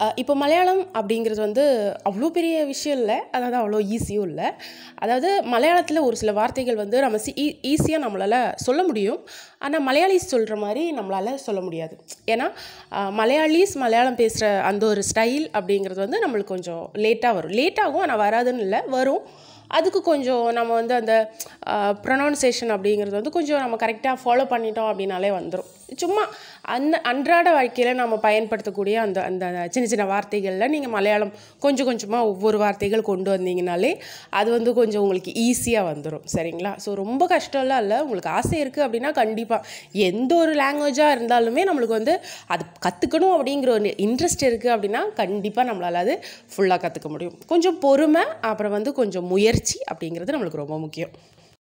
அஹ் இப்போ மலையாளம் அப்படிங்கிறது வந்து அவ்வளோ பெரிய விஷயம் இல்லை அதாவது அவ்வளோ ஈஸியும் இல்லை அதாவது மலையாளத்தில் ஒரு சில வார்த்தைகள் வந்து நம்ம சி ஈஸியாக நம்மளால் சொல்ல முடியும் ஆனால் மலையாளிஸ் சொல்கிற மாதிரி நம்மளால் சொல்ல முடியாது ஏன்னா அஹ், மலையாளிஸ் மலையாளம் பேசுகிற அந்த ஒரு ஸ்டைல் அப்படிங்கிறது வந்து நம்மளுக்கு கொஞ்சம் லேட்டாக வரும் லேட்டாகும் ஆனால் வராதுன்னு இல்லை வரும் அதுக்கு கொஞ்சம் நம்ம வந்து அந்த ப்ரொனவுன்சேஷன் அப்படிங்கிறது வந்து கொஞ்சம் நம்ம கரெக்டாக ஃபாலோ பண்ணிட்டோம் அப்படின்னாலே வந்துடும் சும்மா அந்த அன்றாட வாழ்க்கையில் நம்ம பயன்படுத்தக்கூடிய அந்த அந்த சின்ன சின்ன வார்த்தைகளில் நீங்கள் மலையாளம் கொஞ்சம் கொஞ்சமாக ஒவ்வொரு வார்த்தைகள் கொண்டு வந்தீங்கனாலே அது வந்து கொஞ்சம் உங்களுக்கு ஈஸியாக வந்துடும் சரிங்களா ஸோ ரொம்ப கஷ்டம்லாம் இல்லை உங்களுக்கு ஆசை இருக்குது அப்படின்னா கண்டிப்பாக எந்த ஒரு லாங்குவேஜாக இருந்தாலுமே நம்மளுக்கு வந்து அது கற்றுக்கணும் அப்படிங்கிற ஒரு இன்ட்ரெஸ்ட் இருக்குது அப்படின்னா கண்டிப்பாக நம்மளால் அது ஃபுல்லாக கற்றுக்க முடியும் கொஞ்சம் பொறுமை அப்புறம் வந்து கொஞ்சம் முயற்சி அப்படிங்கிறது நம்மளுக்கு ரொம்ப முக்கியம்